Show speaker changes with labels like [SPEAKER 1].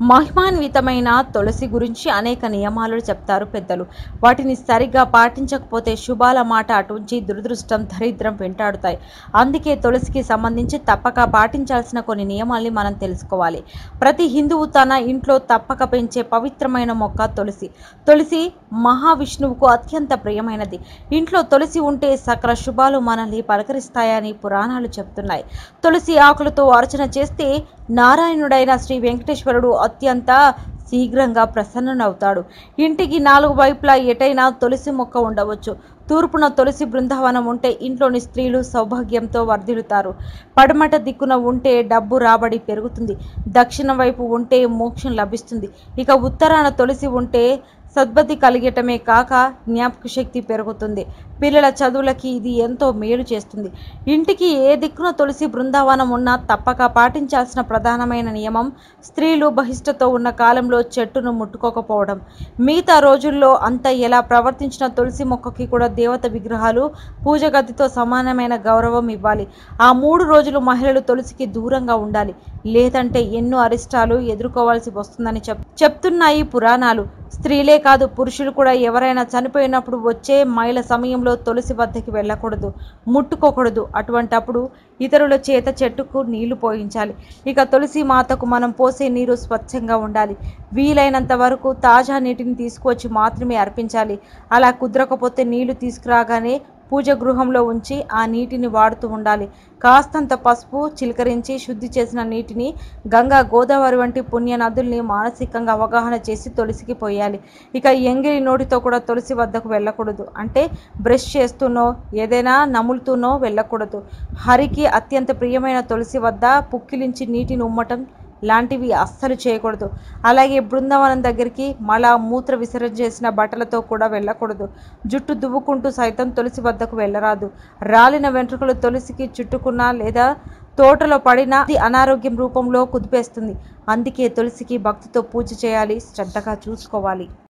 [SPEAKER 1] మహిమాన్వితమైన తులసి గురించి అనేక నియమాలు చెప్తారు పెద్దలు వాటిని సరిగ్గా పాటించకపోతే శుభాల మాట అటుంచి దురదృష్టం దరిద్రం వెంటాడుతాయి అందుకే తులసికి సంబంధించి తప్పక పాటించాల్సిన కొన్ని నియమాల్ని మనం తెలుసుకోవాలి ప్రతి హిందువు తన ఇంట్లో తప్పక పెంచే పవిత్రమైన మొక్క తులసి తులసి మహావిష్ణువుకు అత్యంత ప్రియమైనది ఇంట్లో తులసి ఉంటే సకల శుభాలు మనల్ని పలకరిస్తాయని పురాణాలు చెప్తున్నాయి తులసి ఆకులతో అర్చన చేస్తే నారాయణుడైన శ్రీ వెంకటేశ్వరుడు అత్యంత శీఘ్రంగా ప్రసన్నునవుతాడు ఇంటికి నాలుగు వైపులా ఎటైనా తులసి మొక్క ఉండవచ్చు తూర్పున తులసి బృందావనం ఉంటే ఇంట్లోని స్త్రీలు సౌభాగ్యంతో వర్ధిల్లుతారు పడమట దిక్కున ఉంటే డబ్బు రాబడి పెరుగుతుంది దక్షిణ వైపు ఉంటే మోక్షం లభిస్తుంది ఇక ఉత్తరాన తులసి ఉంటే సద్బతి కలిగటమే కాక జ్ఞాపక శక్తి పెరుగుతుంది పిల్లల చదువులకి ఇది ఎంతో మేలు చేస్తుంది ఇంటికి ఏ దిక్కున తులసి బృందావనం ఉన్నా తప్పక పాటించాల్సిన ప్రధానమైన నియమం స్త్రీలు బహిష్టతో ఉన్న కాలంలో చెట్టును ముట్టుకోకపోవడం మిగతా రోజుల్లో అంత ఎలా ప్రవర్తించిన తులసి మొక్కకి కూడా దేవత విగ్రహాలు పూజ గదితో సమానమైన గౌరవం ఇవ్వాలి ఆ మూడు రోజులు మహిళలు తులసికి దూరంగా ఉండాలి లేదంటే ఎన్నో అరిష్టాలు ఎదుర్కోవాల్సి వస్తుందని చెప్ చెప్తున్నాయి పురాణాలు స్త్రీలే కాదు పురుషులు కూడా ఎవరైనా చనిపోయినప్పుడు వచ్చే మైల సమయంలో తులసి వద్దకి వెళ్ళకూడదు ముట్టుకోకూడదు అటువంటప్పుడు ఇతరుల చేత చెట్టుకు నీళ్లు పోయించాలి ఇక తులసి మాతకు మనం పోసే నీరు స్వచ్ఛంగా ఉండాలి వీలైనంత వరకు తాజా నీటిని తీసుకువచ్చి మాత్రమే అర్పించాలి అలా కుదరకపోతే నీళ్లు తీసుకురాగానే పూజ గృహంలో ఉంచి ఆ నీటిని వాడుతూ ఉండాలి కాస్తంత పసుపు చిలకరించి శుద్ధి చేసిన నీటిని గంగా గోదావరి వంటి పుణ్య నదుల్ని మానసికంగా అవగాహన చేసి తులసికి పోయాలి ఇక ఎంగిలి నోటితో కూడా తులసి వద్దకు వెళ్ళకూడదు అంటే బ్రష్ చేస్తూనో ఏదైనా నములుతూనో వెళ్ళకూడదు హరికి అత్యంత ప్రియమైన తులసి వద్ద పుక్కిలించి నీటిని ఉమ్మటం లాంటివి అస్సలు చేయకూడదు అలాగే బృందావనం దగ్గరికి మళ్ళా మూత్ర విసర్జన చేసిన బట్టలతో కూడా వెళ్ళకూడదు జుట్టు దువ్వుకుంటూ సైతం తులసి వద్దకు వెళ్ళరాదు రాలిన వెంట్రుకలు తులసికి చుట్టుకున్నా లేదా తోటలో పడినా అది అనారోగ్యం రూపంలో కుదిపేస్తుంది అందుకే తులసికి భక్తితో పూజ చేయాలి శ్రద్ధగా చూసుకోవాలి